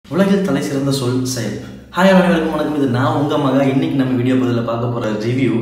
உலகில் தலை சிறந்த சொல் செயல் ஹாய் அனைவருக்கும் வணக்கம் இது நான் உங்கள் மகா இன்னைக்கு நம்ம வீடியோ பதில் பார்க்க போகிற ரிவ்யூ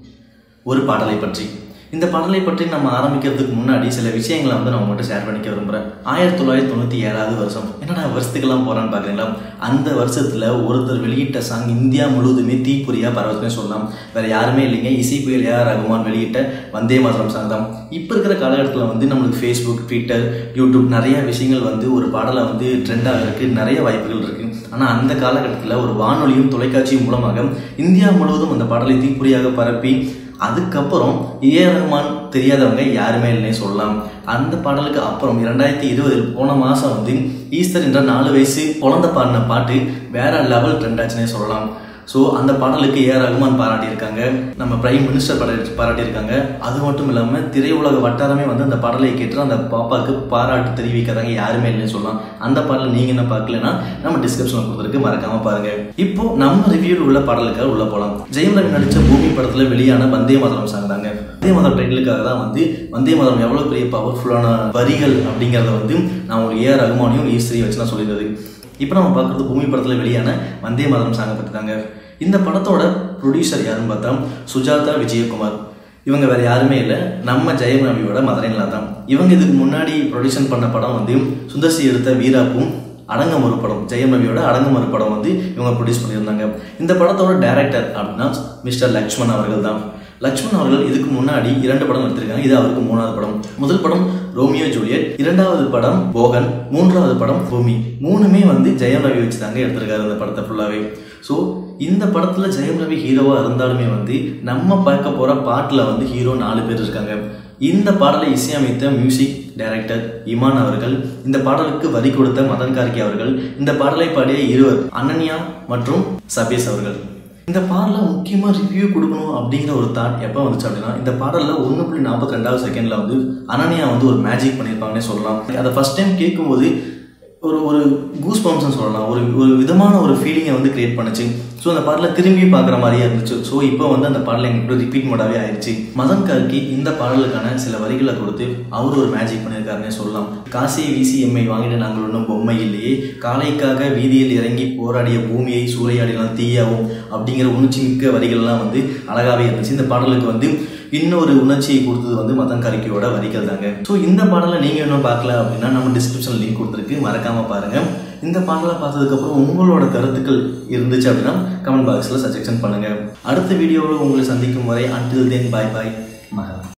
ஒரு பாடலை பற்றி இந்த பாடலை பற்றி நம்ம ஆரம்பிக்கிறதுக்கு முன்னாடி சில விஷயங்களை வந்து நான் உங்கள்கிட்ட ஷேர் பண்ணிக்க விரும்புகிறேன் ஆயிரத்தி தொள்ளாயிரத்தி தொண்ணூற்றி ஏழாவது வருஷம் என்னடா வருஷத்துக்கெல்லாம் போகிறான்னு பார்க்குறீங்களா அந்த வருஷத்தில் ஒருத்தர் வெளியிட்ட சாங் இந்தியா முழுவதுமே தீப்பொறியாக பரவச்சுமே சொல்லலாம் வேறு யாருமே இல்லைங்க இசை புயல் ஏஆர் ரகுமான் வெளியிட்ட வந்தே மாதரம் சாங் தான் இப்போ இருக்கிற காலகட்டத்தில் வந்து நம்மளுக்கு ஃபேஸ்புக் ட்விட்டர் யூடியூப் நிறைய விஷயங்கள் வந்து ஒரு பாடலை வந்து ட்ரெண்ட் ஆகிறதுக்கு நிறைய வாய்ப்புகள் இருக்குது ஆனால் அந்த காலகட்டத்தில் ஒரு வானொலியும் தொலைக்காட்சியும் மூலமாக இந்தியா முழுவதும் அந்த பாடலை தீப்பொறியாக பரப்பி அதுக்கப்புறம் ஏ ரஹ்மான் தெரியாதவங்க யாருமே இல்லைன்னு சொல்லலாம் அந்த பாடலுக்கு அப்புறம் இரண்டாயிரத்தி இருபதில் போன மாதம் வந்து ஈஸ்டர் என்ற நாலு வயசு குழந்தை பாடின பாட்டு வேற லெவல் ட்ரெண்ட் ஆச்சுன்னே சொல்லலாம் ஸோ அந்த பாடலுக்கு ஏ ரகுமான் பாராட்டியிருக்காங்க நம்ம பிரைம் மினிஸ்டர் பாராட்டி பாராட்டியிருக்காங்க அது மட்டும் இல்லாமல் திரையுலக வட்டாரமே வந்து அந்த பாடலை கேட்டு அந்த பாப்பாவுக்கு பாராட்டு தெரிவிக்கிறாங்க யாருமே இல்லைன்னு சொல்லலாம் அந்த பாடலை நீங்கள் என்ன பார்க்கலன்னா நம்ம டிஸ்கிரிப்ஷனில் கொடுத்துருக்கு மறக்காம பாருங்க இப்போ நம்ம ரிவ்யூவில் உள்ள பாடலுக்காக உள்ள போகலாம் ஜெயம் ரவி நடித்த பூமி படத்தில் வெளியான வந்தே மாதரம் சாங் தாங்க வந்தே மாதரம் டைட்டிலுக்காக தான் வந்து வந்தே மாதரம் எவ்வளோ பெரிய பவர்ஃபுல்லான வரிகள் அப்படிங்கிறத வந்து நான் ஒரு ஏ ரகுமானையும் ஈஸ்வரி வச்சு நான் சொல்லியிருந்தது இப்போ நம்ம பார்க்குறது பூமி படத்தில் வெளியான வந்தே மாதரம் சாங்கை பற்றி தாங்க இந்த படத்தோட ப்ரொடியூசர் யாருன்னு பார்த்தா சுஜாதா விஜயகுமார் இவங்க வேறு யாருமே இல்லை நம்ம ஜெயம் ரவியோட மதுரைங்களா தான் இவங்க இதுக்கு முன்னாடி ப்ரொடியூஷன் பண்ண படம் வந்து சுந்தர்சி எடுத்த வீராப்பும் அடங்கம் ஒரு படம் ஜெயம் ரவியோட அடங்கம் ஒரு படம் வந்து இவங்க ப்ரொடியூஸ் பண்ணியிருந்தாங்க இந்த படத்தோட டைரக்டர் அப்படின்னா மிஸ்டர் லக்ஷ்மண் அவர்கள் தான் லக்ஷ்மண் அவர்கள் இதுக்கு முன்னாடி இரண்டு படம் எடுத்திருக்காங்க இது அவருக்கு மூணாவது படம் முதல் படம் ரோமியோ ஜூலியட் இரண்டாவது படம் போகன் மூன்றாவது படம் பூமி மூணுமே வந்து ஜெயம் ரவி வச்சு தாங்க எடுத்திருக்காரு இந்த படத்தை ஃபுல்லாகவே ஸோ இந்த படத்தில் ஜெயம் ரவி ஹீரோவாக இருந்தாலுமே வந்து நம்ம பார்க்க போகிற பாட்டில் வந்து ஹீரோ நாலு பேர் இருக்காங்க இந்த பாடலை இசையமைத்த மியூசிக் டைரக்டர் இமான் அவர்கள் இந்த பாடலுக்கு வரி கொடுத்த மதன் கார்கி அவர்கள் இந்த பாடலை பாடிய இருவர் அனன்யா மற்றும் சபேஷ் அவர்கள் இந்த பாடலில் முக்கியமாக ரிவ்யூ கொடுக்கணும் அப்படிங்கிற ஒரு தாட் எப்போ வந்துச்சு அப்படின்னா இந்த பாடலில் ஒன்று புள்ளி நாற்பத்தி ரெண்டாவது செகண்டில் வந்து அனன்யா வந்து ஒரு மேஜிக் பண்ணியிருப்பாங்கன்னே சொல்லலாம் அதை ஃபஸ்ட் டைம் கேட்கும்போது ஒரு ஒரு கூஸ் பம்ப்ஸ்னு சொல்லலாம் ஒரு ஒரு விதமான ஒரு ஃபீலிங்கை வந்து கிரியேட் பண்ணுச்சு ஸோ அந்த பாடலில் திரும்பி பார்க்குற மாதிரியே இருந்துச்சு ஸோ இப்போ வந்து அந்த பாடல் எங்களுக்கு ரிப்பீட் மோடாவே ஆயிடுச்சு மதன் கார்கி இந்த பாடலுக்கான சில வரிகளை கொடுத்து அவர் ஒரு மேஜிக் பண்ணியிருக்காருன்னே சொல்லலாம் காசியை வீசி எம்மை வாங்கிட்டு நாங்கள் ஒன்றும் பொம்மை இல்லையே காலைக்காக வீதியில் இறங்கி போராடிய பூமியை சூறையாடினால் தீயாவும் அப்படிங்கிற உணர்ச்சி மிக்க வரிகள்லாம் வந்து அழகாகவே இருந்துச்சு இந்த பாடலுக்கு வந்து இன்னொரு உணர்ச்சியை கொடுத்தது வந்து மதன் கார்கியோட வரிகள் தாங்க ஸோ இந்த பாடலை நீங்கள் இன்னும் பார்க்கல அப்படின்னா நம்ம டிஸ்கிரிப்ஷன் லிங்க் கொடுத்துருக்கு மறக்காமல் பாருங்கள் இந்த பாடலை பார்த்ததுக்கப்புறம் உங்களோட கருத்துக்கள் இருந்துச்சு அப்படின்னா கமெண்ட் பாக்ஸில் சஜெக்ஷன் பண்ணுங்கள் அடுத்த வீடியோவில் உங்களை சந்திக்கும் வரை அன்டில் தென் பாய் பாய் மகா